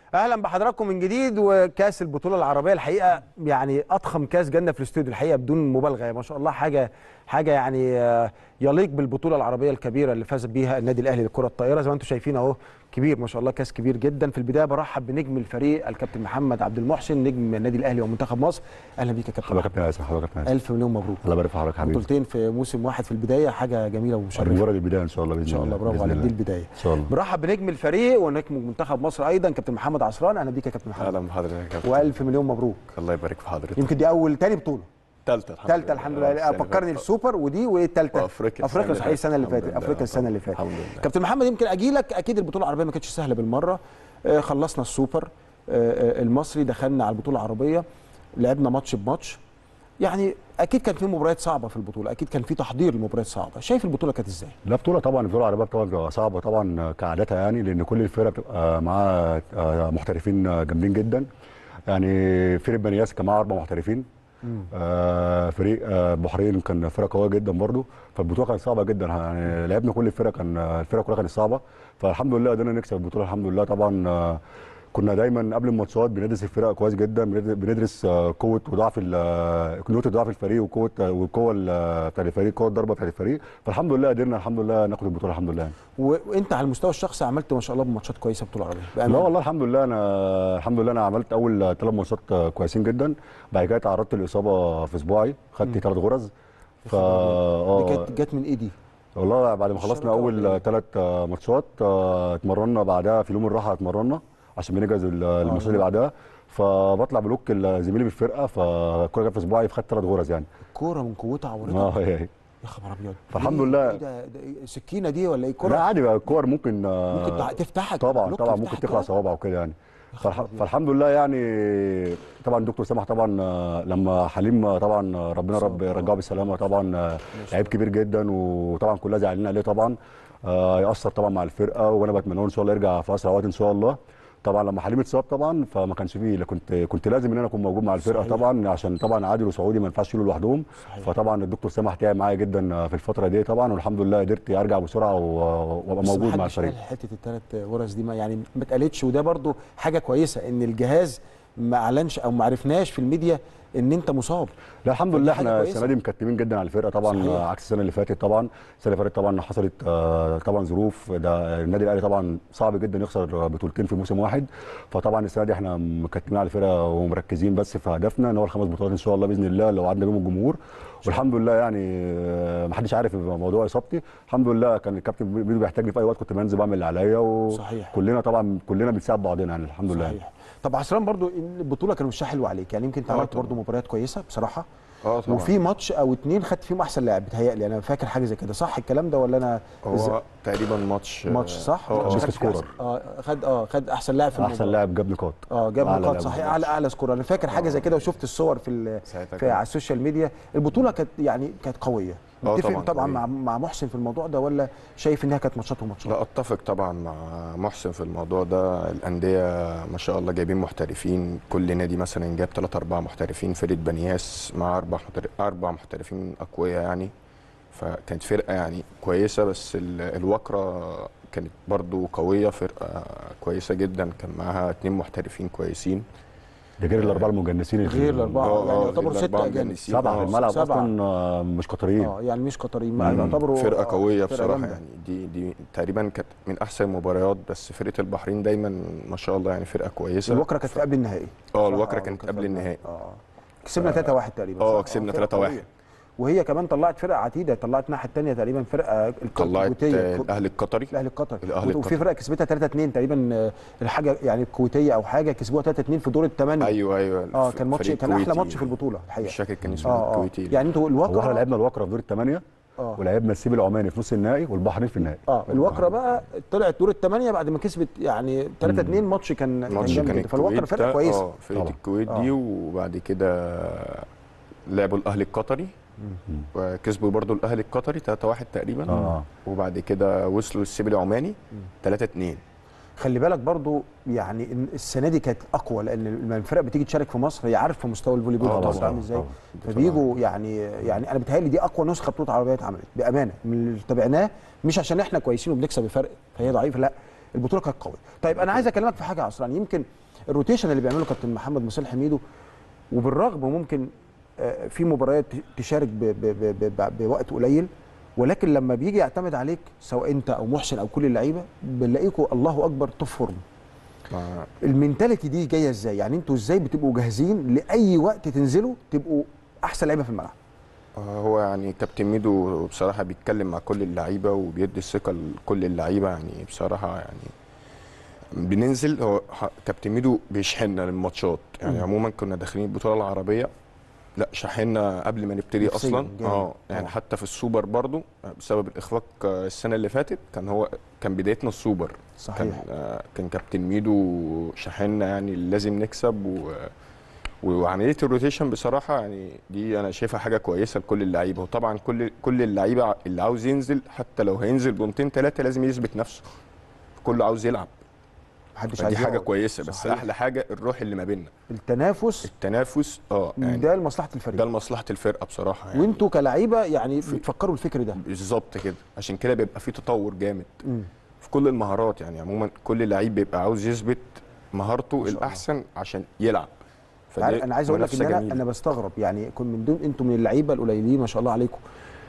اهلا بحضراتكم من جديد وكاس البطوله العربيه الحقيقه يعني اضخم كاس جنه في الاستوديو الحقيقه بدون مبالغه ما شاء الله حاجه حاجه يعني آه، يليق بالبطوله العربيه الكبيره اللي فاز بيها النادي الاهلي للكره الطائره زي ما انتم شايفين اهو كبير ما شاء الله كاس كبير جدا في البدايه برحب بنجم الفريق الكابتن محمد عبد المحسن نجم النادي الاهلي ومنتخب مصر اهلا بيك يا كابتن حضرتك كابتن اسف حضرتك كابتن اسف الف مليون مبروك الله يبارك في حضرتك حبيبي بطولتين في موسم واحد في البدايه حاجه جميله ومشرفه مجرد البدايه ان شاء الله باذن ان شاء الله برافو بإذن عليك دي الله. البدايه ان شاء الله برحب بنجم الفريق ونجم منتخب مصر ايضا كابتن محمد عصران اهلا بيك يا كابتن محمد اهلا بحضرتك يا كابتن والف مليون مبروك الله يبارك في حضرتك يمكن دي اول تاني بطوله ثالثه الحمد ثالثه الحمد لله السنة اللي فكرني فاتت. السوبر ودي وايه الثالثه وأفريقيا افريقيا السنة صحيح اللي السنه اللي فاتت. فاتت الحمد افريقيا لله. السنه اللي فاتت الحمد لله. كابتن محمد يمكن اجي لك اكيد البطوله العربيه ما كانتش سهله بالمره آه، خلصنا السوبر آه، آه، المصري دخلنا على البطوله العربيه لعبنا ماتش بماتش يعني اكيد كان في مباريات صعبه في البطوله اكيد كان في تحضير لمباريات صعبه شايف البطوله كانت ازاي لا بطوله طبعا البطوله العربيه طبعا بتبقى صعبه طبعا كعادتها يعني لان كل الفرق بتبقى معاها آه، محترفين جامدين جدا يعني فريق بني ياس كان معاه اربع محترفين آه فريق آه بحرين كان فرقه قويه جدا برضو فالبطوله كانت صعبه جدا يعني لعبنا كل الفرق كان الفرق كلها كانت صعبه فالحمد لله قدرنا نكسب البطوله الحمد لله طبعا آه كنا دايما قبل الماتشات بندرس الفرق كويس جدا بندر- بندرس آه، قوه وضعف ال- آه، نقطه ضعف الفريق وقوه والقوه ال- بتاعت الفريق قوه الضربه بتاعت الفريق فالحمد لله قدرنا الحمد لله ناخد البطوله الحمد لله يعني. و- وانت على المستوى الشخصي عملت ما شاء الله بماتشات كويسه بطوله عربيه لا بأمانة. والله الحمد لله انا الحمد لله انا عملت اول ثلاث ماتشات آه، كويسين جدا بعد كده تعرضت لاصابه في صباعي خدت ثلاث غرز فا دي اه كانت جت من ايدي والله بعد ما خلصنا الشبكة ولا اول ثلاث ماتشات آه، اتمرنا بعدها في يوم الراحه اتمرنا عشان بنجهز ال- الماتشات اللي بعدها فبطلع بلوك زميلي بالفرقه فالكوره جت في صباعي فخدت ثلاث غرز يعني الكوره من قوتها عورتها اه هي هي يا خبر ابيض فالحمد إيه- لله. إيه ده ده إيه سكينه دي ولا ايه لا كوره عادي بقى الكور ممكن آه، ممكن تع- تفتحك طبعا بلوك طبعا يفتحك ممكن تخلع كده. صوابع وكده يعني خبر فالح... أبيض. فالحمد لله يعني طبعا الدكتور سامح طبعا آه، لما حليم آه، طبعا آه، ربنا رب صابر. رجعه بالسلامه طبعا آه، لعيب كبير جدا وطبعا كلنا زعلانين عليه طبعا آه، يأثر طبعا مع الفرقه وانا بتمنى له ان شاء الله يرجع في اسرع وقت ان شاء الله طبعا لما حليم اتصاب طبعا فما كانش فيه كنت كنت لازم ان انا اكون موجود مع الفرقه صحيح. طبعا عشان طبعا عادل وسعودي ما ينفعش يشيلوا لوحدهم صحيح. فطبعا الدكتور سامح تعب معايا جدا في الفتره دي طبعا والحمد لله قدرت ارجع بسرعه و- وابقى بس موجود مع محدش الفريق قال حته الثلاث غرز دي ما يعني ما اتقالتش وده برضو حاجه كويسه ان الجهاز ما اعلنش او ما عرفناش في الميديا ان انت مصاب لا الحمد فدي لله حاجة احنا كويسة. السنه دي مكتمين جدا على الفرقه طبعا صحيح. آه، عكس السنه اللي فاتت طبعا السنه اللي فاتت طبعا حصلت آه، طبعا ظروف ده النادي الاهلي طبعا صعب جدا يخسر بطولتين في موسم واحد فطبعا السنه دي احنا مكتمين على الفرقه ومركزين بس في هدفنا ان هو الخمس بطولات ان شاء الله باذن الله لو قعدنا بيهم الجمهور والحمد لله يعني آه، ما حدش عارف موضوع اصابتي الحمد لله كان الكابتن بيدو بيحتاجني في اي وقت كنت بنزل بعمل اللي عليا صحيح. وكلنا طبعا كلنا بنساعد بعضنا يعني الحمد لله صحيح طب عصران برضو البطوله كان وشها حلو عليك يعني يمكن انت آه عملت طبعا. برضو مباريات كويسه بصراحه اه طبعا وفي ماتش او اتنين خدت فيهم احسن لاعب بيتهيألي انا فاكر حاجه زي كده صح الكلام ده ولا انا هو تقريبا ماتش ماتش صح؟ اه ماتش بيسك خد فيه سكورر. أحسن- اه خد اه خد احسن لاعب في احسن المباراة. لاعب جاب نقاط اه جاب أعلى نقاط لاعب صحيح بالظبط. اعلى اعلى سكور انا فاكر حاجه زي كده وشفت الصور في ال- ساعتها في كان- على السوشيال ميديا البطوله كانت يعني كانت قويه آه متفق طبعاً طبعا قوية. مع مع محسن في الموضوع ده ولا شايف انها كانت ماتشات وماتشات لا اتفق طبعا مع محسن في الموضوع ده الانديه ما شاء الله جايبين محترفين كل نادي مثلا جاب 3 4 محترفين فرقه بنياس مع اربع محترف اربع محترفين اقوياء يعني فكانت فرقه يعني كويسه بس ال- الوكره كانت برضو قويه فرقه كويسه جدا كان معاها اتنين محترفين كويسين ده غير الاربعه المجنسين اللي في غير ال- الاربعه آه، يعني آه، يعتبروا غير ستة الأربعة اجانب مجنسين. سبعه آه، في الملعب سبعة. اصلا آه، مش قطريين اه يعني مش قطريين مم. يعتبروا فرقه آه، قويه فرقة بصراحه جامدة. يعني دي دي تقريبا كانت من احسن المباريات بس فرقه البحرين دايما ما شاء الله يعني فرقه كويسه الوكره كانت في قبل النهائي اه صح؟ الوكره كانت الوكرة قبل في النهائي اه كسبنا 3 1 تقريبا اه صح؟ كسبنا فرقة 3-1. قوية. وهي كمان طلعت فرقه عتيده طلعت الناحيه الثانيه تقريبا فرقه الك- طلعت الكويتية. آه، الاهلي القطري الاهلي القطري الأهلي وفي القطري. فرقه كسبتها 3 2 تقريبا آه، الحاجه يعني الكويتيه او حاجه كسبوها 3 2 في دور الثمانيه ايوه ايوه اه الف- كان ماتش فريق كان احلى كويتي. ماتش في البطوله الحقيقه مش فاكر كان اسمه اه اه الكويتي يعني انتوا هو احنا الوكره لعبنا الوكره في دور الثمانيه اه ولعبنا السيب العماني في نص النهائي والبحرين في النهائي اه الوكره بقى طلعت دور الثمانيه بعد ما كسبت يعني 3 2 ماتش كان ماتش جامد كان جدا. فالوكره الكويت فرقه ده- كويسه اه فرقه طبعا. الكويت آه. دي وبعد كده لعبوا الاهلي القطري وكسبوا برضو الاهلي القطري 3-1 تقريبا اه وبعد كده وصلوا للسيب العماني 3-2 خلي بالك برضو يعني إن السنه دي كانت اقوى لان لما الفرق بتيجي تشارك في مصر هي عارفه مستوى الفولي بول آه في مصر طبعاً، عامل ازاي طبعاً. فبيجوا يعني يعني انا بتهيألي دي اقوى نسخه بطوله عربيه اتعملت بامانه من اللي تابعناه مش عشان احنا كويسين وبنكسب بفرق فهي ضعيفه لا البطوله كانت قويه طيب انا عايز اكلمك في حاجه يا عصران يمكن الروتيشن اللي بيعمله كابتن محمد مصالح حميدو وبالرغم ممكن آه، في مباريات تشارك ب- ب- ب- ب- بوقت قليل ولكن لما بيجي يعتمد عليك سواء انت او محسن او كل اللعيبه بنلاقيكوا الله اكبر توب فورم مع- المينتاليتي دي جايه ازاي يعني انتوا ازاي بتبقوا جاهزين لاي وقت تنزلوا تبقوا احسن لعيبه في الملعب آه، هو يعني كابتن ميدو بصراحة بيتكلم مع كل اللعيبة وبيدي الثقة لكل اللعيبة يعني بصراحة يعني بننزل هو ح- كابتن ميدو بيشحننا للماتشات يعني عموما كنا داخلين البطولة العربية لا شحنا قبل ما نبتدي نفسياً اصلا جامد. اه يعني آه. حتى في السوبر برضو آه، بسبب الاخفاق آه، السنه اللي فاتت كان هو كان بدايتنا السوبر صحيح. كان آه، كان كابتن ميدو شحنا يعني لازم نكسب و وعمليه الروتيشن بصراحه يعني دي انا شايفها حاجه كويسه لكل اللعيبه وطبعا كل كل اللعيبه اللي عاوز ينزل حتى لو هينزل بونتين ثلاثه لازم يثبت نفسه كله عاوز يلعب محدش فدي عايز حاجه يقعد. كويسه بس صحيح. احلى حاجه الروح اللي ما بيننا التنافس التنافس اه يعني ده لمصلحه ده الفريق لمصلحه الفرقه بصراحه يعني وانتوا كلعيبه يعني بتفكروا الفكر ده بالظبط كده عشان كده بيبقى في تطور جامد مم. في كل المهارات يعني عموما كل لعيب بيبقى عاوز يثبت مهارته الله. الاحسن عشان يلعب فدي عارف انا عايز اقول لك ان منافسة انا جميلة. انا بستغرب يعني كن من دون انتوا من اللعيبه القليلين ما شاء الله عليكم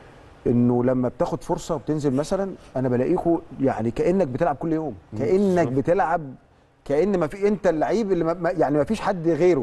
انه لما بتاخد فرصه وبتنزل مثلا انا بلاقيكوا يعني كانك بتلعب كل يوم كانك بتلعب كان ما في انت اللعيب اللي ما ما- يعني ما فيش حد غيره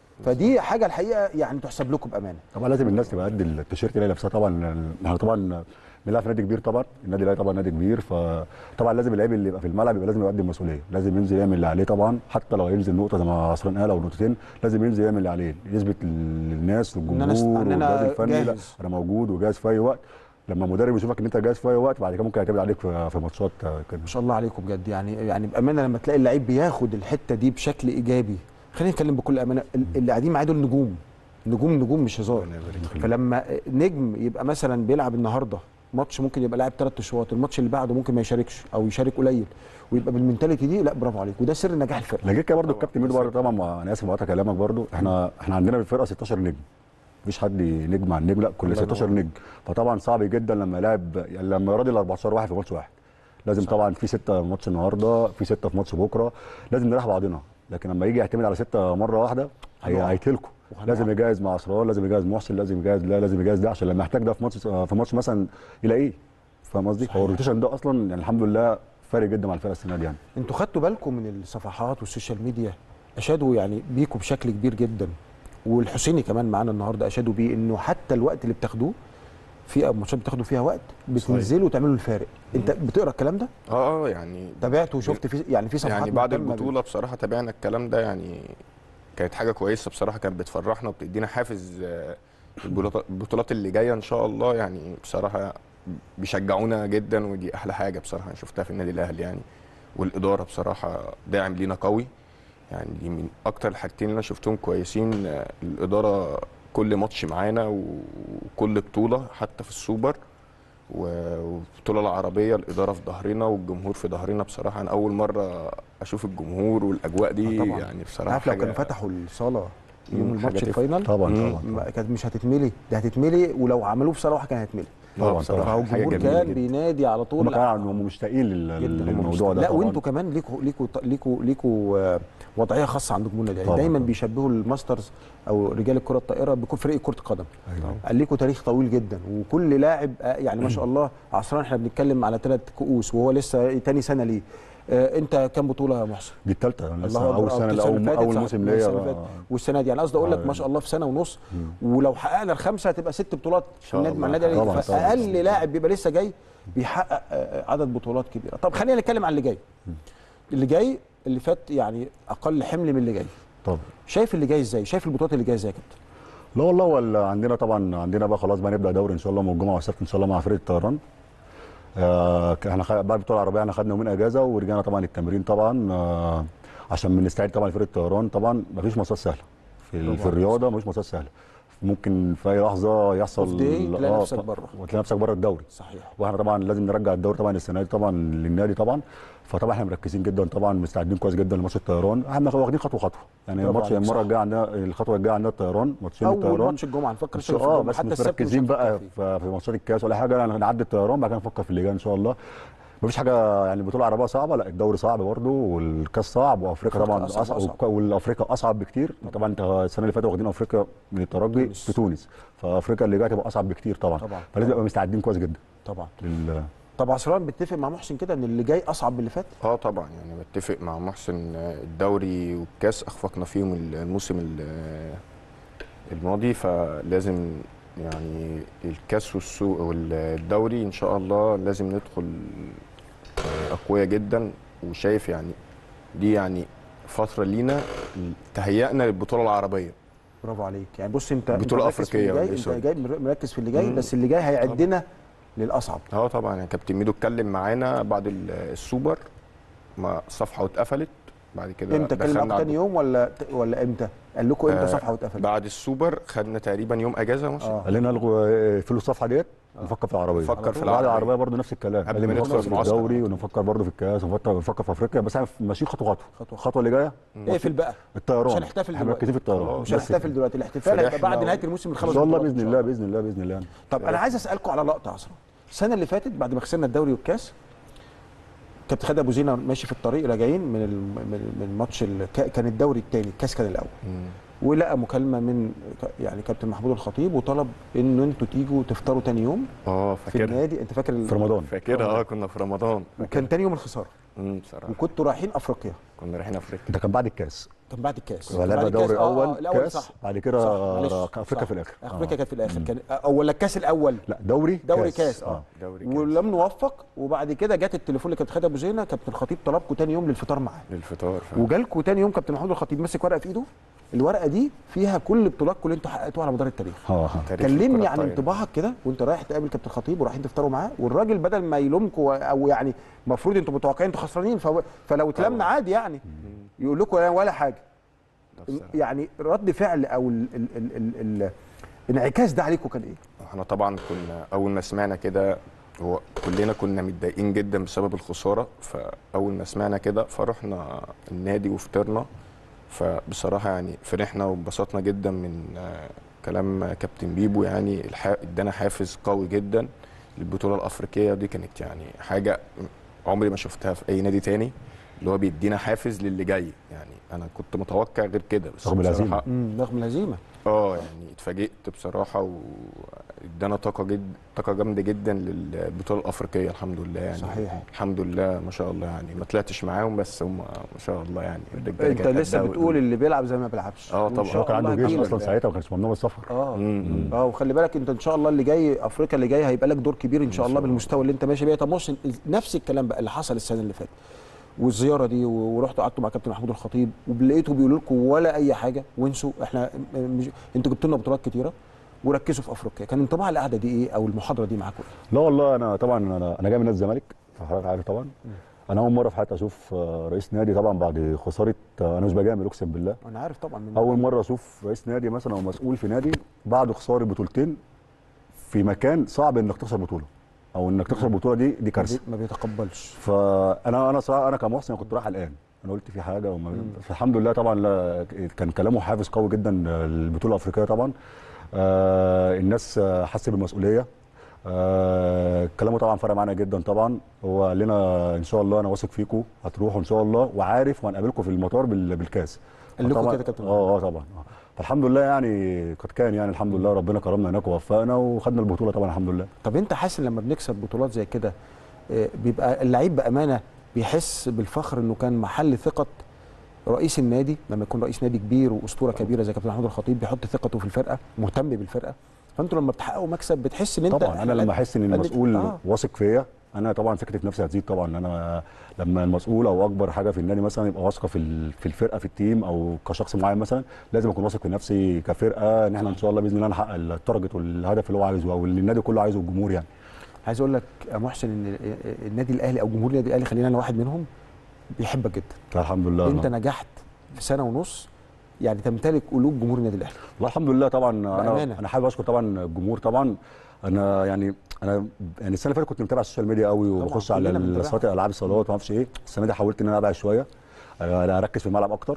فدي حاجه الحقيقه يعني تحسب لكم بامانه طبعا لازم الناس تبقى قد التيشيرت اللي هي لابساه طبعا احنا طبعا بنلعب في نادي كبير طبعا النادي الاهلي طبعا نادي كبير فطبعا لازم اللعيب اللي يبقى في الملعب يبقى لازم يقدم مسؤوليه لازم ينزل يعمل اللي عليه طبعا حتى لو هينزل نقطه زي ما عصران قال او نقطتين لازم ينزل يعمل اللي عليه يثبت للناس إن أنا- والجمهور إن أنا والجهاز الفني لا جاهز. انا موجود وجاهز في اي وقت لما المدرب يشوفك ان انت جاهز في اي وقت بعد كده ممكن يعتمد عليك في في ماتشات كده ما شاء الله عليكم بجد يعني يعني بامانه لما تلاقي اللعيب بياخد الحته دي بشكل ايجابي خلينا نتكلم بكل امانه ال- اللي قاعدين معاه دول نجوم نجوم نجوم مش هزار ربنا يبارك فيك. فلما نجم يبقى مثلا بيلعب النهارده ماتش ممكن يبقى لاعب ثلاث اشواط الماتش اللي بعده ممكن ما يشاركش او يشارك قليل ويبقى بالمنتاليتي دي لا برافو عليك وده سر نجاح الفرقه لكن كده برضه طبعاً. الكابتن ميدو برضه طبعا ما- انا اسف مقاطع كلامك برضه احنا احنا عندنا في الفرقه 16 نجم مفيش حد نجم عن نجم لا كل الله 16 ينور. نجم فطبعا صعب جدا لما لاعب يعني لما يراضي ال 14 واحد في ماتش واحد لازم طبعا في سته ماتش النهارده في سته في ماتش بكره لازم نريح بعضنا لكن لما يجي يعتمد على سته مره واحده هي هنقع. هيتلكوا وهنقع. لازم يجهز مع اسرار لازم يجهز محسن لازم يجهز لا لازم يجهز ده عشان لما يحتاج ده في ماتش في ماتش مثلا يلاقيه فاهم قصدي؟ صحيح. هو الروتيشن ده اصلا يعني الحمد لله فارق جدا مع الفرقه السنه دي يعني انتوا خدتوا بالكم من الصفحات والسوشيال ميديا اشادوا يعني بيكم بشكل كبير جدا والحسيني كمان معانا النهارده اشادوا بيه انه حتى الوقت اللي بتاخدوه في ماتشات بتاخدوا فيها وقت بتنزلوا تعملوا الفارق انت بتقرا الكلام ده اه اه يعني تابعت وشفت في يعني في صفحات يعني بعد مهتمة بال- البطوله بصراحه تابعنا الكلام ده يعني كانت حاجه كويسه بصراحه كانت بتفرحنا وبتدينا حافز آه، البطولات البطولات اللي جايه ان شاء الله يعني بصراحه بيشجعونا جدا ودي احلى حاجه بصراحه أنا شفتها في النادي الاهلي يعني والاداره بصراحه داعم لينا قوي يعني دي من اكتر الحاجتين اللي انا شفتهم كويسين آه، الاداره كل ماتش معانا وكل بطوله حتى في السوبر و- والبطوله العربيه الاداره في ظهرنا والجمهور في ظهرنا بصراحه انا اول مره اشوف الجمهور والاجواء دي آه طبعاً. يعني بصراحه عارف لو حاجة- كانوا فتحوا الصاله يوم مم، الماتش حاجة الفاينل طبعا مم. طبعا ما كانت مش هتتملي ده هتتملي ولو عملوه في صاله واحده كانت هتتملي طبعاً، بصراحة طبعاً. فهو حاجة الجمهور جميلة كان جدا. بينادي على طول هم لا، كانوا هم مشتاقين لل- جدا هم للموضوع ده لا طبعاً. وانتوا كمان ليكوا ليكوا ليكوا ليكوا آه، وضعيه خاصه عند جمهورنا يعني طبعاً، دايما طبعاً. بيشبهوا الماسترز او رجال الكره الطائره بكل فريق كره قدم أيوة. قال ليكوا تاريخ طويل جدا وكل لاعب آه، يعني ما شاء الله عصران احنا بنتكلم على ثلاث كؤوس وهو لسه تاني سنه ليه آه، انت كام بطوله يا محسن؟ دي الثالثه الله لسه أكبر. اول آه، سنه السنة اول اللي فاتت اول صح، موسم السنة ليا اللي فاتت. آه. والسنه دي يعني قصدي اقول لك آه. ما شاء الله في سنه ونص ولو حققنا الخمسه هتبقى ست بطولات شاء النادي مع الله. النادي طبعاً، الاهلي طبعاً. فاقل لاعب بيبقى لسه جاي بيحقق آه، عدد بطولات كبيره طب خلينا نتكلم عن اللي جاي اللي جاي اللي فات يعني اقل حمل من اللي جاي طبعا شايف اللي جاي ازاي شايف البطولات اللي جايه ازاي يا كابتن لا والله ولا عندنا طبعا عندنا بقى خلاص بقى نبدا دوري ان شاء الله من الجمعه والسبت ان شاء الله مع فرقه الطيران آه احنا خ- بعد البطوله العربيه احنا خدنا يومين اجازه ورجعنا طبعا التمرين طبعا آه عشان بنستعد طبعا لفرقه الطيران طبعا مفيش ماتشات سهله في, ال- في طبعاً. الرياضه مفيش ماتشات سهله ممكن في اي لحظه يحصل Off day تلاقي آه، نفسك ط- بره. وتلاقي نفسك بره الدوري صحيح واحنا طبعا لازم نرجع الدوري طبعا السنه دي طبعا للنادي طبعا فطبعا احنا مركزين جدا طبعا مستعدين كويس جدا لماتش الطيران احنا واخدين خطوه خطوه يعني برافو الماتش عليك، المره صح. الجايه عندنا الخطوه الجايه عندنا الطيران ماتشين اول الطيران ماتش الجمعه نفكر إن شويه شاء في اه الجمعه بس حتى مش السبت مش مركزين هنفكر بقى فيه. في في ماتشات الكاس ولا حاجه لا نعدي الطيران بعد كده نفكر في اللي جاي ان شاء الله مفيش حاجه يعني البطوله العربيه صعبه لا الدوري صعب برضه والكاس صعب وافريقيا أفريقيا طبعا أصعب اصعب وأصعب. والافريقيا اصعب بكتير طبعا انت السنه اللي فاتت واخدين افريقيا من الترجي تونس. في تونس فافريقيا اللي جايه تبقى اصعب بكتير طبعا طبعا. فلازم نبقى مستعدين كويس جدا طبعا لل طب عصران بتتفق مع محسن كده ان اللي جاي اصعب من اللي فات اه طبعا يعني بتفق مع محسن آه، الدوري والكاس اخفقنا فيهم الموسم ال- الماضي فلازم يعني الكاس والسوق والدوري ان شاء الله لازم ندخل آه، اقوياء جدا وشايف يعني دي يعني فتره لينا تهيأنا للبطوله العربيه برافو عليك يعني بص انت أنت بطولة مركز في اللي أفريقية جاي ولا إيه؟ انت سوري. جاي مركز في اللي جاي مم. بس اللي جاي هيعدنا للاصعب اه طبعا يعني كابتن ميدو اتكلم معانا بعد ال- السوبر ما الصفحه واتقفلت بعد كده امتى كلم دخلنا معاكم على تاني يوم ولا ولا امتى قال لكم امتى آه، صفحه واتقفلت بعد السوبر خدنا تقريبا يوم اجازه مثلا اه قال لنا الغوا اقفلوا الصفحه ديت نفكر في العربيه نفكر في بعد العربية. العربيه برضه نفس الكلام قبل قال لي ما ندخل بنفكر في المعسكر. الدوري ونفكر برضه في الكاس ونفكر نفكر في افريقيا بس احنا ماشيين خطوه خطوه خطوة. الخطوه اللي جايه اقفل بقى الطيران مش هنحتفل احنا دلوقتي. مركزين في الطيران مش بس هنحتفل دلوقتي الاحتفال هيبقى فرحنا بعد و- نهايه الموسم ان الخمس شاء الله بطولات إن باذن شاء الله باذن الله باذن الله يعني. طب انا عايز اسالكم على لقطه عصرا السنه اللي فاتت بعد ما خسرنا الدوري والكاس كابتن خالد ابو زينه ماشي في الطريق راجعين من الم- من من ماتش الك- كان الدوري الثاني الكاس كان الاول مم. ولقى مكالمه من ك- يعني كابتن محمود الخطيب وطلب ان انتوا تيجوا تفطروا تاني يوم اه في فاكرها النادي انت فاكر ال- في رمضان فاكرها اه كنا في رمضان وكان تاني يوم الخساره امم بصراحه وكنتوا رايحين افريقيا كنا رايحين افريقيا ده كان بعد الكاس كان بعد الكاس ولعبنا بعد الكاس، دوري آه، اول آه، الاول كاس صح بعد كده صح، معلش، افريقيا صح. في الاخر افريقيا آه. كانت في الاخر كان آه، ولا الكاس الاول لا دوري دوري كاس اه دوري كاس ولم نوفق وبعد كده جت التليفون لكابتن خالد ابو زينه كابتن الخطيب طلبكم تاني يوم للفطار معاه للفطار ف... وجالكم تاني يوم كابتن محمود الخطيب ماسك ورقه في ايده الورقه دي فيها كل بطولاتكم اللي انتوا حققتوها على مدار التاريخ اه آه. تاريخ كلمني الكرة عن الطايرة. انطباعك كده وانت رايح تقابل كابتن الخطيب ورايحين تفطروا معاه والراجل بدل ما يلومكم او يعني المفروض انتوا متوقعين انتوا خسرانين فهو- فلو اتلمنا طبعا. عادي يعني يقول لكم لا ولا حاجه ده بصراحة. يعني رد فعل او ال ال ال ال ال الانعكاس ده عليكم كان ايه؟ احنا طبعا كنا اول ما سمعنا كده هو كلنا كنا متضايقين جدا بسبب الخساره فاول ما سمعنا كده فرحنا النادي وفطرنا فبصراحه يعني فرحنا وانبسطنا جدا من آه، كلام كابتن بيبو يعني الح- ادانا حافز قوي جدا البطوله الافريقيه دي كانت يعني حاجه عمري ما شفتها في اي نادي تاني اللي هو بيدينا حافز للي جاي يعني انا كنت متوقع غير كده بس رغم الهزيمة. بصراحة امم رغم الهزيمه اه يعني اتفاجئت بصراحه وادانا طاقه جد طاقه جامده جدا للبطوله الافريقيه الحمد لله يعني صحيح. الحمد لله ما شاء الله يعني ما طلعتش معاهم بس هم ما شاء الله يعني الرجالة انت كانت لسه قدها بتقول اللي بيلعب زي ما بيلعبش اه وإن طبعا. شاء هو كان الله عنده جيش هتجيلك. اصلا ساعتها وما كانش ممنوع السفر اه مم. اه وخلي بالك انت ان شاء الله اللي جاي افريقيا اللي جاي هيبقى لك دور كبير ان شاء الله بالمستوى اللي انت ماشي بيه طب محسن نفس الكلام بقى اللي حصل السنه اللي فاتت والزياره دي ورحتوا قعدتوا مع كابتن محمود الخطيب ولقيتوا بيقولوا لكم ولا اي حاجه وانسوا احنا م- مش انتوا جبتوا لنا بطولات كتيره وركزوا في افريقيا كان انطباع القعده دي ايه او المحاضره دي معاكم إيه؟ لا والله انا طبعا انا انا جاي من نادي الزمالك فحضرتك عارف طبعا انا اول مره في حياتي اشوف آه، رئيس نادي طبعا بعد خساره آه، انا مش بجامل اقسم بالله انا عارف طبعا من اول مره اشوف رئيس نادي مثلا او مسؤول في نادي بعد خساره بطولتين في مكان صعب انك تخسر بطوله او انك تخسر البطوله دي دي ما كارثه بي- ما بيتقبلش فانا انا صراحه انا كمحسن كنت رايح الان انا قلت في حاجه وما فالحمد لله طبعا لا كان كلامه حافز قوي جدا للبطوله الافريقيه طبعا آه الناس آه، حست بالمسؤوليه آه كلامه طبعا فرق معانا جدا طبعا هو قال لنا ان شاء الله انا واثق فيكم هتروحوا ان شاء الله وعارف وهنقابلكم في المطار بال- بالكاس قال لكم فطبعاً- كده كابتن اه اه طبعا آه. فالحمد لله يعني قد كان يعني الحمد لله ربنا كرمنا هناك ووفقنا وخدنا البطوله طبعا الحمد لله طب انت حاسس إن لما بنكسب بطولات زي كده آه، بيبقى اللعيب بامانه بيحس بالفخر انه كان محل ثقه رئيس النادي لما يكون رئيس نادي كبير واسطوره كبيره زي كابتن محمود الخطيب بيحط ثقته في الفرقه مهتم بالفرقه فانتوا لما بتحققوا مكسب بتحس ان انت طبعا انا لما احس ان قد- المسؤول آه. واثق فيا انا طبعا ثقتي في نفسي هتزيد طبعا انا لما المسؤول او اكبر حاجه في النادي مثلا يبقى واثقه في ال- في الفرقه في التيم او كشخص معين مثلا لازم اكون واثق في نفسي كفرقه ان احنا ان شاء الله باذن الله نحقق التارجت والهدف اللي هو عايزه او اللي النادي كله عايزه الجمهور يعني عايز اقول لك يا محسن ان النادي الاهلي او جمهور النادي الاهلي خلينا انا واحد منهم بيحبك جدا الحمد لله انت نجحت في سنه ونص يعني تمتلك قلوب جمهور النادي الاهلي والله الحمد لله طبعا بأمانة. انا انا حابب اشكر طبعا الجمهور طبعا انا يعني انا يعني السنه اللي فاتت كنت متابع السوشيال ميديا قوي طبعاً، وبخش على كلنا بنتابعها. الصالات العاب الصالات وما اعرفش ايه السنه دي حاولت ان انا ابعد شويه أنا اركز في الملعب اكتر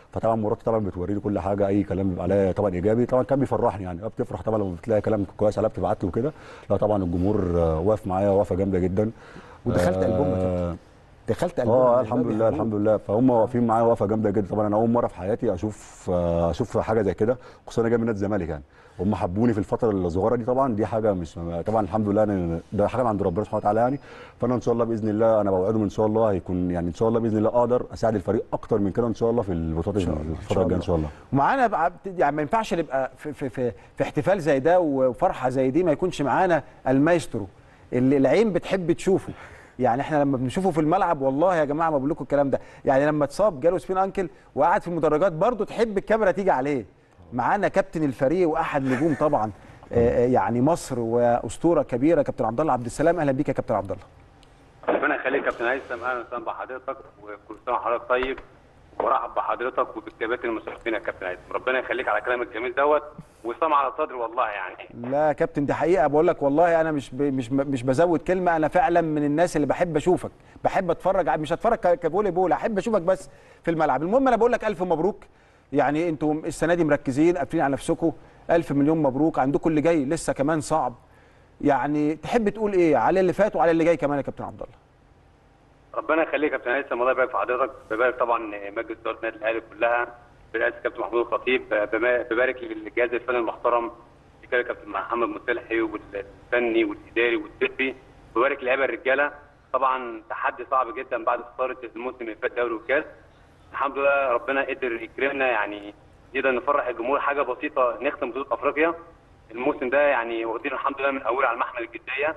فطبعا مراتي طبعا بتوريني كل حاجه اي كلام بيبقى عليا طبعا ايجابي طبعا كان بيفرحني يعني بتفرح طبعا لما بتلاقي كلام كويس عليها بتبعت له كده لا طبعا الجمهور آه، واقف معايا وقفه جامده جدا ودخلت آه، ألبوم يا كابتن. دخلت ألبوم اه من الحمد الباب لله يحبوك. الحمد لله فهم واقفين معايا وقفه جامده جدا طبعا انا اول مره في حياتي اشوف آه، اشوف حاجه زي كده خصوصا انا جاي من نادي الزمالك يعني هم حبوني في الفتره الصغيره دي طبعا دي حاجه مش طبعا الحمد لله أنا ده حاجه من عند ربنا سبحانه وتعالى يعني فانا ان شاء الله باذن الله انا بوعدهم ان شاء الله هيكون يعني ان شاء الله باذن الله اقدر اساعد الفريق اكتر من كده ان شاء الله في البطولات الفتره الجايه ان شاء الله ومعانا بقى يعني ما ينفعش نبقى في, في, في, في احتفال زي ده وفرحه زي دي ما يكونش معانا المايسترو اللي العين بتحب تشوفه يعني احنا لما بنشوفه في الملعب والله يا جماعه ما بقول لكم الكلام ده يعني لما اتصاب جاله سبين انكل وقعد في المدرجات برضه تحب الكاميرا تيجي عليه معانا كابتن الفريق واحد نجوم طبعا آه، آه، يعني مصر واسطوره كبيره كابتن عبد الله عبد السلام اهلا بيك يا كابتن عبد الله ربنا يخليك يا كابتن هيثم اهلا وسهلا بحضرتك وكل سنه وحضرتك طيب وبرحب بحضرتك وبالكباتن المشرفين يا كابتن هيثم ربنا يخليك على كلامك الجميل دوت وسام على صدري والله يعني لا يا كابتن دي حقيقه بقول لك والله انا مش ب... مش مش بزود كلمه انا فعلا من الناس اللي بحب اشوفك بحب اتفرج ع- مش هتفرج ك- كفولي بول احب اشوفك بس في الملعب المهم انا بقول لك الف مبروك يعني انتم السنه دي مركزين قافلين على نفسكم الف مليون مبروك عندكم اللي جاي لسه كمان صعب يعني تحب تقول ايه على اللي فات وعلى اللي جاي كمان يا كابتن عبد الله ربنا يخليك يا كابتن هيثم الله يبارك في حضرتك ببارك طبعا مجلس اداره النادي الاهلي كلها برئاسه كابتن محمود الخطيب بما- ببارك للجهاز الفني المحترم كده كابتن محمد مصلحي والفني والاداري والطبي ببارك لعيبه الرجاله طبعا تحدي صعب جدا بعد خساره الموسم اللي فات دوري والكاس الحمد لله ربنا قدر يكرمنا يعني نقدر نفرح الجمهور حاجه بسيطه نختم بطوله افريقيا الموسم ده يعني واخدين الحمد لله من اوله على المحمل الجديه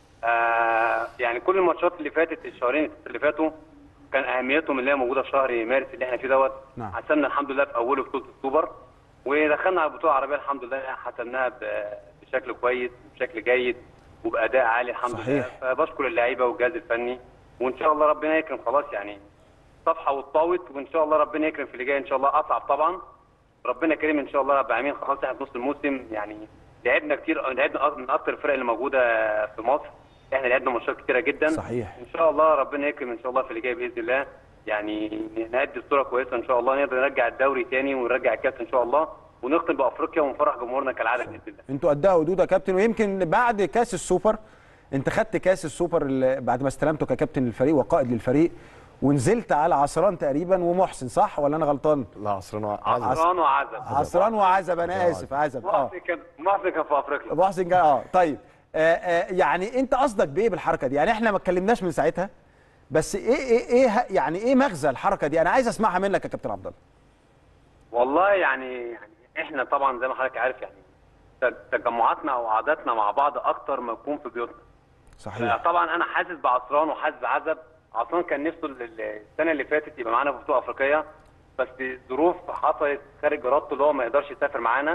آه يعني كل الماتشات اللي فاتت الشهرين اللي فاتوا كان اهميتهم اللي هي موجوده في شهر مارس اللي احنا فيه دوت نعم. حسمنا الحمد لله في اوله بطوله السوبر ودخلنا على البطوله العربيه الحمد لله حسمناها ب- بشكل كويس وبشكل جيد وباداء عالي الحمد صحيح. لله فبشكر اللعيبه والجهاز الفني وان شاء الله ربنا يكرم خلاص يعني صفحه واتطاوت وان شاء الله ربنا يكرم في اللي جاي ان شاء الله اصعب طبعا ربنا كريم ان شاء الله رب العالمين خلاص احنا في نص الموسم يعني لعبنا كتير لعبنا من اكتر الفرق اللي موجوده في مصر احنا لعبنا ماتشات كتيره جدا صحيح. ان شاء الله ربنا يكرم ان شاء الله في اللي جاي باذن الله يعني نأدي بصوره كويسه ان شاء الله نقدر نرجع الدوري تاني ونرجع الكاس ان شاء الله ونختم بافريقيا ونفرح جمهورنا كالعاده باذن الله انتوا قدها حدود يا كابتن ويمكن بعد كاس السوبر انت خدت كاس السوبر اللي بعد ما استلمته ككابتن للفريق وقائد للفريق ونزلت على عصران تقريبا ومحسن صح ولا انا غلطان؟ لا عصرنا عزب عصران وعزب عصران وعزب انا اسف عزب اه محسن كان محسن كان في افريقيا محسن جا اه طيب آه آه يعني انت قصدك بايه بالحركه دي؟ يعني احنا ما اتكلمناش من ساعتها بس ايه ايه ايه ه- يعني ايه مغزى الحركه دي؟ انا عايز اسمعها منك يا كابتن عبد الله. والله يعني يعني احنا طبعا زي ما حضرتك عارف يعني تجمعاتنا او قعداتنا مع بعض اكتر ما يكون في بيوتنا صحيح طبعا انا حاسس بعصران وحاسس بعزب عصران كان نفسه ال- ال- السنه اللي فاتت يبقى معانا في بطوله افريقيه بس ظروف حصلت خارج ارادته اللي هو ما يقدرش يسافر معانا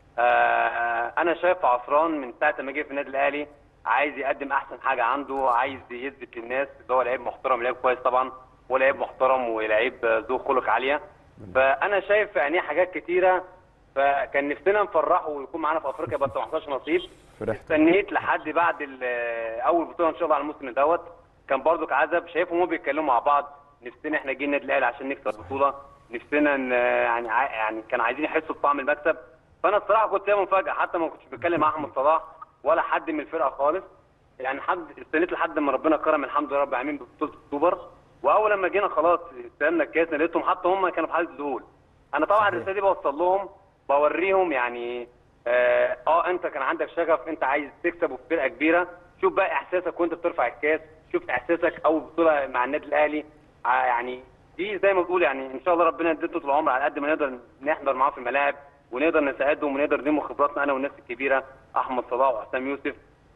آه، انا شايف عصران من ساعه ما جه في النادي الاهلي عايز يقدم احسن حاجه عنده عايز يثبت للناس اللي هو لعيب محترم لعيب كويس طبعا ولعيب محترم ولعيب ذو خلق عاليه فانا شايف في عينيه حاجات كتيره فكان نفسنا نفرحه ويكون معانا في افريقيا بس ما حصلش نصيب فرحت. استنيت لحد بعد ال- اول بطوله ان شاء الله على الموسم دوت كان برضك عزب شايفهم هم بيتكلموا مع بعض نفسنا احنا جايين النادي الاهلي عشان نكسب البطوله نفسنا ن- يعني ع- يعني كان عايزين يحسوا بطعم المكسب فانا الصراحه كنت سايبها مفاجاه حتى ما كنتش بتكلم مع احمد صلاح ولا حد من الفرقه خالص يعني حد استنيت لحد ما ربنا كرم الحمد لله رب العالمين ببطوله السوبر واول لما جينا خلاص استلمنا الكاس لقيتهم حتى هم كانوا في حاله ذهول انا طبعا الرساله دي بوصل لهم بوريهم يعني اه, اه انت كان عندك شغف انت عايز تكسب وفي فرقه كبيره شوف بقى احساسك وانت بترفع الكاس شوف احساسك اول بطوله مع النادي الاهلي ع- يعني دي زي ما بتقول يعني ان شاء الله ربنا يديته طول العمر على قد ما نقدر نحضر معاه في الملاعب ونقدر نساعدهم ونقدر ننمو خبراتنا انا والناس الكبيره احمد صلاح وحسام يوسف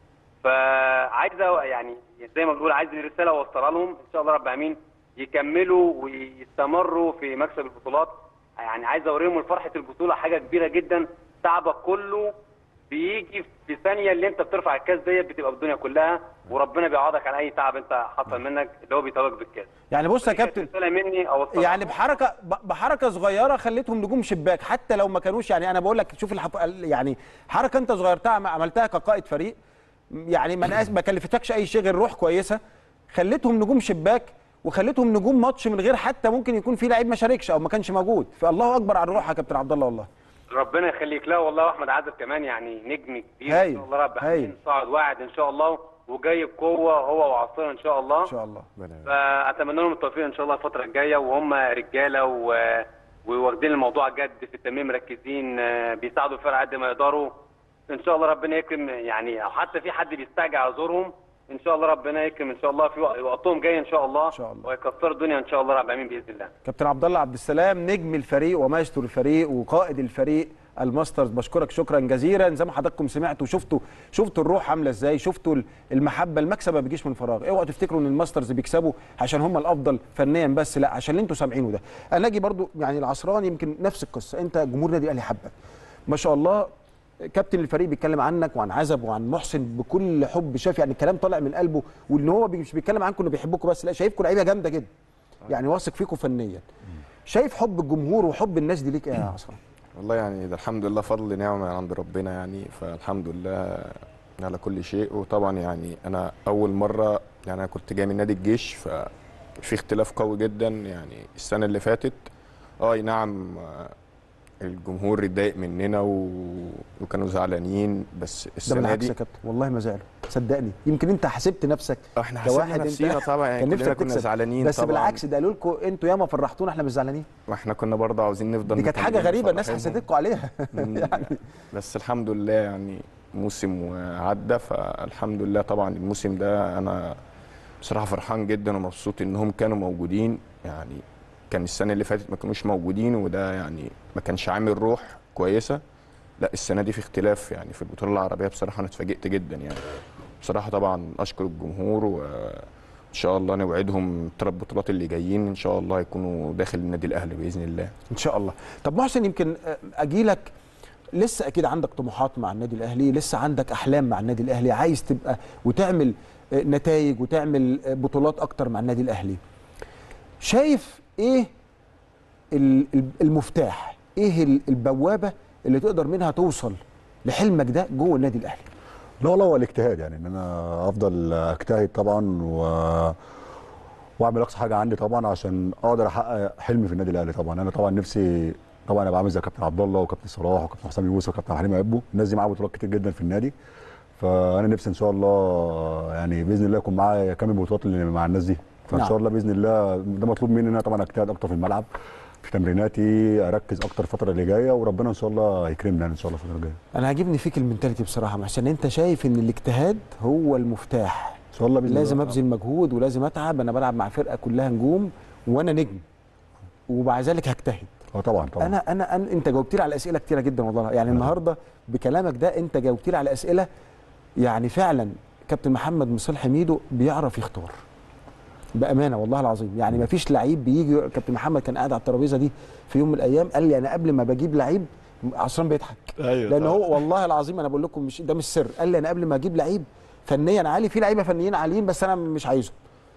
فعايز أ- يعني زي ما بنقول عايز الرساله اوصلها لهم ان شاء الله رب العالمين يكملوا ويستمروا في مكسب البطولات يعني عايز اوريهم فرحه البطوله حاجه كبيره جدا تعبك كله بيجي في ثانيه اللي انت بترفع الكاس ديت بتبقى بالدنيا كلها وربنا بيعوضك على اي تعب انت حصل منك اللي هو بيتوج بالكاس يعني بص يا دي كانت كابتن رساله مني اوصلها يعني بحركه ب- بحركه صغيره خليتهم نجوم شباك حتى لو ما كانوش يعني انا بقول لك شوف الحف... يعني حركه انت صغيرتها عم- عملتها كقائد فريق يعني ما ناس- ما كلفتكش اي شيء غير روح كويسه خليتهم نجوم شباك وخليتهم نجوم ماتش من غير حتى ممكن يكون في لعيب ما شاركش او ما كانش موجود فالله اكبر على الروح يا كابتن عبد الله والله ربنا يخليك لا والله واحمد عزب كمان يعني نجم كبير هايل، ان شاء الله رب هايل. العالمين صاعد واعد ان شاء الله وجاي بقوه هو وعصير ان شاء الله ان شاء الله فاتمنى لهم التوفيق ان شاء الله الفتره الجايه وهم رجاله و... وواخدين الموضوع جد في التمرين مركزين آه، بيساعدوا الفرقه قد ما يقدروا ان شاء الله ربنا يكرم يعني او حتى في حد بيستعجل على زورهم ان شاء الله ربنا يكرم ان شاء الله في وق- وقتهم جاي ان شاء الله إن شاء الله. ويكسروا الدنيا ان شاء الله رب العالمين باذن الله كابتن عبد الله عبد السلام نجم الفريق ومايسترو الفريق وقائد الفريق الماسترز بشكرك شكرا جزيلا زي ما حضراتكم سمعتوا شفتوا شفتوا الروح عامله ازاي شفتوا المحبه المكسب ما بيجيش من فراغ اوعوا تفتكروا ان الماسترز بيكسبوا عشان هم الافضل فنيا بس لا عشان اللي انتوا سامعينه ده انا اجي برضو يعني العصران يمكن نفس القصه انت جمهور نادي الاهلي حبك ما شاء الله كابتن الفريق بيتكلم عنك وعن عزب وعن محسن بكل حب شاف يعني الكلام طالع من قلبه وان هو بي- مش بيتكلم عنكم انه بيحبكم بس لا شايفكم لعيبه جامده جدا يعني واثق فيكم فنيا شايف حب الجمهور وحب الناس دي ليك ايه يا عصام والله يعني ده الحمد لله فضل نعمة من عند ربنا يعني فالحمد لله على كل شيء وطبعا يعني انا اول مرة يعني انا كنت جاي من نادي الجيش ففي اختلاف قوي جدا يعني السنة اللي فاتت اه أي نعم آه، الجمهور اتضايق مننا و... وكانوا زعلانين بس ده السنة بالعكس دي يا كابتن والله ما زعلوا صدقني يمكن انت حسبت نفسك احنا حسبنا نفسينا طبعا يعني كان كلنا نفسك كنا تكسب زعلانين بس طبعا بالعكس ده قالوا لكم انتوا ياما فرحتونا احنا مش زعلانين واحنا كنا برضه عاوزين نفضل دي كانت حاجه مكملين غريبه الناس فرحانين. حسدتكم عليها مم. يعني بس الحمد لله يعني موسم وعدى فالحمد لله طبعا الموسم ده انا بصراحه فرحان جدا ومبسوط انهم كانوا موجودين يعني كان السنه اللي فاتت ما كانوش موجودين وده يعني ما كانش عامل روح كويسه لا السنه دي في اختلاف يعني في البطوله العربيه بصراحه انا اتفاجئت جدا يعني بصراحه طبعا اشكر الجمهور وان شاء الله نوعدهم الثلاث بطولات اللي جايين ان شاء الله يكونوا داخل النادي الاهلي باذن الله ان شاء الله طب محسن يمكن اجي لك لسه اكيد عندك طموحات مع النادي الاهلي لسه عندك احلام مع النادي الاهلي عايز تبقى وتعمل نتائج وتعمل بطولات اكتر مع النادي الاهلي شايف ايه ال- ال- المفتاح ايه ال- البوابه اللي تقدر منها توصل لحلمك ده جوه النادي الاهلي لا والله هو الاجتهاد يعني ان انا افضل اجتهد طبعا و واعمل اقصى حاجه عندي طبعا عشان اقدر احقق حلمي في النادي الاهلي طبعا انا طبعا نفسي طبعا ابقى عامل زي كابتن عبد الله وكابتن صلاح وكابتن حسام يوسف وكابتن حليم عبو الناس دي معاها بطولات كتير جدا في النادي فانا نفسي ان شاء الله يعني باذن الله يكون معايا كامل البطولات اللي مع الناس دي فان نعم. شاء الله باذن الله ده مطلوب مني ان انا طبعا اجتهد اكتر في الملعب في تمريناتي اركز اكتر الفتره اللي جايه وربنا ان شاء الله يكرمنا يعني ان شاء الله الفتره الجايه انا عاجبني فيك المنتاليتي بصراحه محسن انت شايف ان الاجتهاد هو المفتاح ان شاء الله باذن لازم الله ابذل مجهود ولازم اتعب انا بلعب مع فرقه كلها نجوم وانا نجم ومع ذلك هجتهد اه طبعا طبعا انا انا أنا انت جاوبت لي على اسئله كتيره جدا والله يعني النهارده بكلامك ده انت جاوبت لي على اسئله يعني فعلا كابتن محمد مصلح ميدو بيعرف يختار بامانه والله العظيم يعني ما فيش لعيب بيجي كابتن محمد كان قاعد على الترابيزه دي في يوم من الايام قال لي انا قبل ما بجيب لعيب عصام بيضحك ايوه لان هو والله العظيم انا بقول لكم مش ده مش سر قال لي انا قبل ما اجيب لعيب فنيا عالي في لعيبه فنيين عاليين بس انا مش عايزهم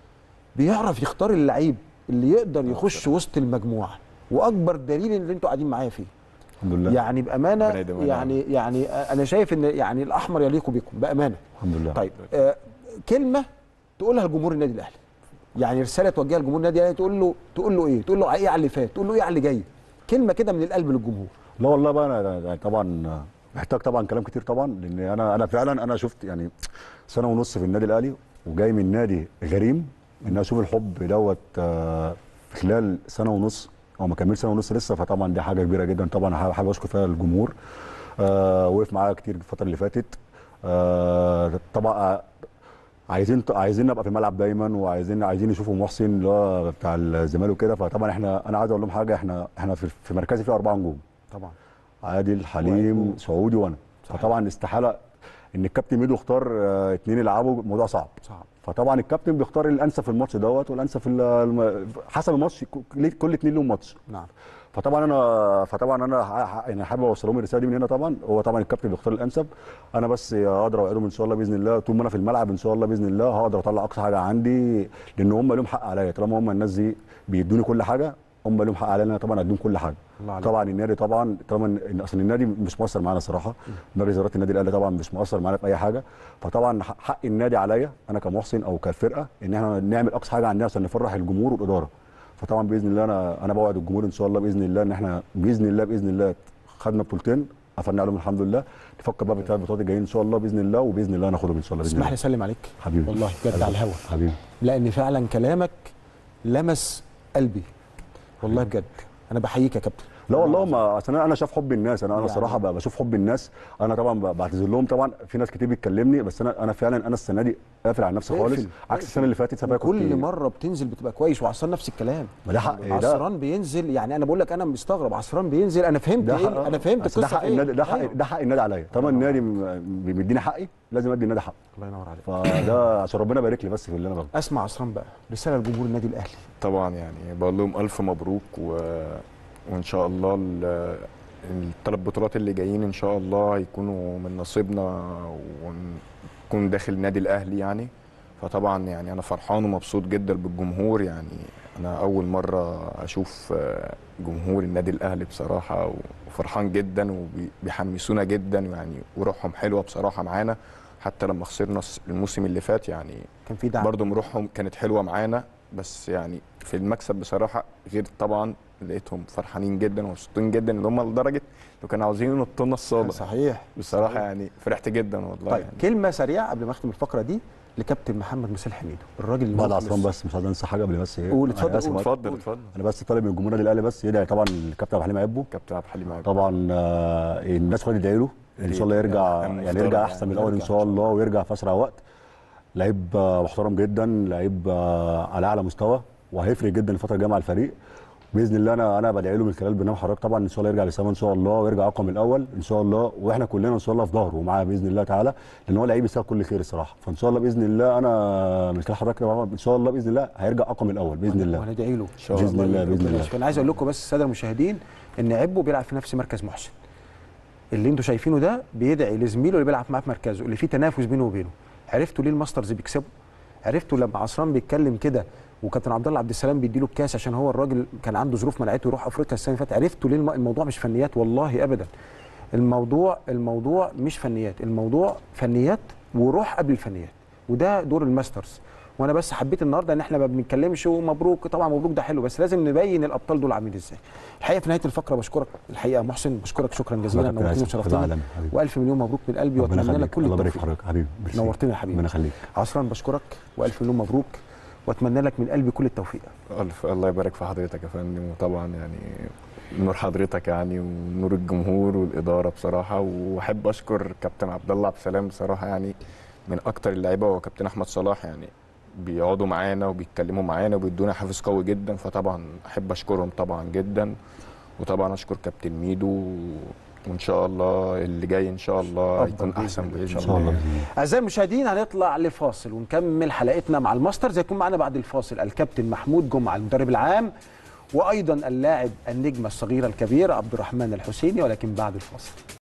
بيعرف يختار اللعيب اللي يقدر يخش وسط المجموعه واكبر دليل اللي انتوا قاعدين معايا فيه الحمد لله يعني بامانه ربنا يديمها يعني يعني انا شايف ان يعني الاحمر يليق بكم بامانه الحمد لله طيب آه كلمه تقولها لجمهور النادي الاهلي يعني رساله توجهها لجمهور النادي الاهلي تقول له تقول له ايه تقول له ايه على اللي فات تقول له ايه على اللي جاي كلمه كده من القلب للجمهور لا والله بقى انا يعني طبعا محتاج طبعا كلام كتير طبعا لان انا انا فعلا انا شفت يعني سنه ونص في النادي الاهلي وجاي من نادي غريم ان أنا اشوف الحب دوت آه، في خلال سنه ونص او ما كملش سنه ونص لسه فطبعا دي حاجه كبيره جدا طبعا حابب حابب اشكر فيها الجمهور آه وقف معايا كتير الفتره اللي فاتت آه طبعا آه، عايزين عايزين نبقى في الملعب دايما وعايزين عايزين يشوفوا محسن اللي هو بتاع الزمالك وكده فطبعا احنا انا عايز اقول لهم حاجه احنا احنا في, في مركزي فيه اربعه نجوم طبعا عادل حليم سعودي وانا فطبعا استحاله ان الكابتن ميدو اختار آه، اتنين يلعبوا موضوع صعب صعب فطبعا الكابتن بيختار الانسب في الماتش دوت والانسب في ال- الم- حسب الماتش كل كل اتنين لهم ماتش نعم فطبعا انا فطبعا انا ح- ح- يعني حابب اوصل لهم الرساله دي من هنا طبعا هو طبعا الكابتن بيختار الانسب انا بس اقدر اوعدهم ان شاء الله باذن الله طول ما انا في الملعب ان شاء الله باذن الله هقدر اطلع اقصى حاجه عندي لان هم لهم حق عليا طالما هم الناس دي بيدوني كل حاجه هم لهم حق علينا طبعا اديهم كل حاجه الله عليك. طبعا النادي طبعا طبعا إن اصل النادي مش مؤثر معانا صراحه مجلس اداره النادي الاهلي طبعا مش مؤثر معانا في اي حاجه فطبعا حق حق النادي عليا انا كمحسن او كفرقه ان احنا نعمل اقصى حاجه عندنا عشان نفرح الجمهور والاداره فطبعا باذن الله انا انا بوعد الجمهور ان شاء الله باذن الله ان احنا باذن الله باذن الله خدنا بطولتين قفلنا عليهم الحمد لله نفكر بقى بالثلاث بطولات الجايين ان شاء الله باذن الله وباذن الله ناخدهم ان شاء الله باذن اسمح لي الله اسلم عليك حبيبي والله بجد على الهوا حبيبي لان فعلا كلامك لمس قلبي والله بجد انا بحييك يا كابتن لا والله ما اصل انا انا شايف حب الناس انا انا يعني- صراحه ب- بشوف حب الناس انا طبعا ب- بعتذر لهم طبعا في ناس كتير بتكلمني بس انا انا فعلا انا السنه دي قافل على نفسي خالص اقفل، عكس السنه اللي فاتت سبايا كنت كل مره بتنزل بتبقى كويس وعصران نفس الكلام ما ده حق ده عصران بينزل يعني انا بقول لك انا مستغرب عصران بينزل انا فهمت ده ايه حق انا فهمت أصل ده القصه حق فين. النادي ده حق أيوة. ده حق النادي عليا طالما النادي م- بيديني حقي لازم ادي النادي حقه الله ينور عليك فده عشان ربنا يبارك لي بس في اللي انا باخده اسمع عصران بقى رساله لجمهور النادي الاهلي طبعا يعني بقول لهم الف مبروك و... وان شاء الله ال- الثلاث بطولات اللي جايين ان شاء الله هيكونوا من نصيبنا ونكون داخل النادي الاهلي يعني فطبعا يعني انا فرحان ومبسوط جدا بالجمهور يعني انا اول مره اشوف آه، جمهور النادي الاهلي بصراحه وفرحان جدا وبيحمسونا جدا يعني وروحهم حلوه بصراحه معانا حتى لما خسرنا الموسم اللي فات يعني كان في دعم برضه روحهم كانت حلوه معانا بس يعني في المكسب بصراحه غير طبعا لقيتهم فرحانين جدا ومبسوطين جدا ان هم لدرجه لو كانوا عاوزين ينطوا لنا الصاله صحيح بصراحه يعني فرحت جدا والله طيب يعني كلمه سريعه قبل ما اختم الفقره دي لكابتن محمد مسيل حميدو الراجل اللي بعد مخلص. عصام بس مش عايز انسى حاجه قبل بس ايه قول، أنا اتفضل، آسف قول. بقى. اتفضل اتفضل انا بس طالب من الجمهور النادي الاهلي بس يدعي طبعا الكابتن عبد الحليم عبو كابتن عبد الحليم عبد طبعا آه، الناس كلها تدعي له ان شاء الله يرجع يعني يعني محترم يرجع يعني، احسن من الاول ان يرجع شاء الله ويرجع في اسرع وقت لعيب آه، محترم جدا لعيب آه، على اعلى مستوى وهيفرق جدا الفتره الجايه مع الفريق باذن الله انا انا بدعي له من خلال برنامج حضرتك طبعا ان شاء الله يرجع لسما ان شاء الله ويرجع اقوى من الاول ان شاء الله واحنا كلنا ان شاء الله في ظهره ومعاه باذن الله تعالى لان هو لعيب يستاهل كل خير الصراحه فان شاء الله باذن الله انا من خلال حضرتك يا محمد، ان شاء الله باذن الله هيرجع اقوى من الاول باذن الله وهندعي له ان شاء الله. بإذن الله، بإذن الله. انا عايز اقول لكم بس الساده المشاهدين ان عبو بيلعب في نفس مركز محسن اللي انتوا شايفينه ده بيدعي لزميله اللي بيلعب معاه في مركزه اللي فيه تنافس بينه وبينه عرفتوا ليه الماسترز بيكسبوا عرفتوا لما عصران بيتكلم كده وكابتن عبد الله عبد السلام بيديله الكاس عشان هو الراجل كان عنده ظروف منعته يروح افريقيا السنه اللي فاتت عرفتوا ليه الم- الموضوع مش فنيات والله ابدا الموضوع الموضوع مش فنيات الموضوع فنيات وروح قبل الفنيات وده دور الماسترز وانا بس حبيت النهارده ان احنا ما بنتكلمش ومبروك طبعا مبروك ده حلو بس لازم نبين الابطال دول عاملين ازاي الحقيقه في نهايه الفقره بشكرك الحقيقه محسن بشكرك شكرا جزيلا حضرتك نورتني آسف، وشرفتني عالمي، حبيبي. والف مليون مبروك من قلبي ربنا واتمنى لك يخليك كل الله يبارك في التوفيق حضرتك حبيبي ميرسي. نورتنا يا حبيبي ربنا يخليك عصران بشكرك والف مليون مبروك واتمنى لك من قلبي كل التوفيق الف الله يبارك في حضرتك يا فندم وطبعا يعني نور حضرتك يعني ونور الجمهور والاداره بصراحه واحب اشكر كابتن عبد الله عبد السلام بصراحه يعني من اكتر اللعيبه هو كابتن احمد صلاح يعني بيقعدوا معانا وبيتكلموا معانا وبيدونا حافز قوي جدا فطبعا احب اشكرهم طبعا جدا وطبعا اشكر كابتن ميدو وان شاء الله اللي جاي ان شاء الله أفضل هيكون بإذن احسن الله. إن باذن شاء ان شاء الله الله بإذن الله. اعزائي المشاهدين هنطلع لفاصل ونكمل حلقتنا مع الماسترز هيكون معنا بعد الفاصل الكابتن محمود جمعه المدرب العام وايضا اللاعب النجم الصغير الكبير عبد الرحمن الحسيني ولكن بعد الفاصل